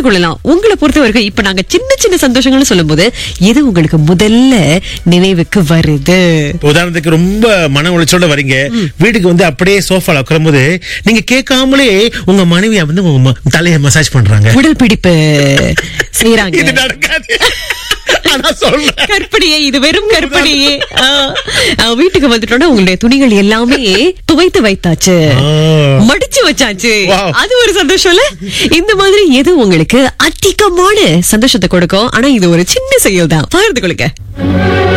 கொள்ளலாம் உங்களை பொறுத்தவரைக்கும் இப்ப நாங்க சின்ன சின்ன சந்தோஷங்கள்னு சொல்லும்போது எது உங்களுக்கு முதல்ல நினைவுக்கு வருது இப்ப உதாரணத்துக்கு ரொம்ப மன உளைச்சலோட வரீங்க வீட்டுக்கு வந்து அப்படியே சோஃபால உட்காரும்போது நீங்க கேட்காமலே உங்க மனைவியா வந்து உங்க ம- தலைய மசாஜ் பண்றாங்க உடல் பிடிப்பு செய்யறாங்க இது நடக்காது ஆனா சொல்றேன் கற்பனையே இது வெறும் கற்பனையே ஆ. ஆ, வீட்டுக்கு வந்துட்டோம்னா உங்களுடைய துணிகள் எல்லாமே துவைத்து வைத்தாச்சு ஆ. மடிச்சு வச்சாச்சு Wow. அது ஒரு சந்தோஷம்ல இந்த மாதிரி எது உங்களுக்கு அதிகமான சந்தோஷத்தை கொடுக்கும் ஆனா இது ஒரு சின்ன செயல் தான் பகிர்ந்து கொள்ளுங்க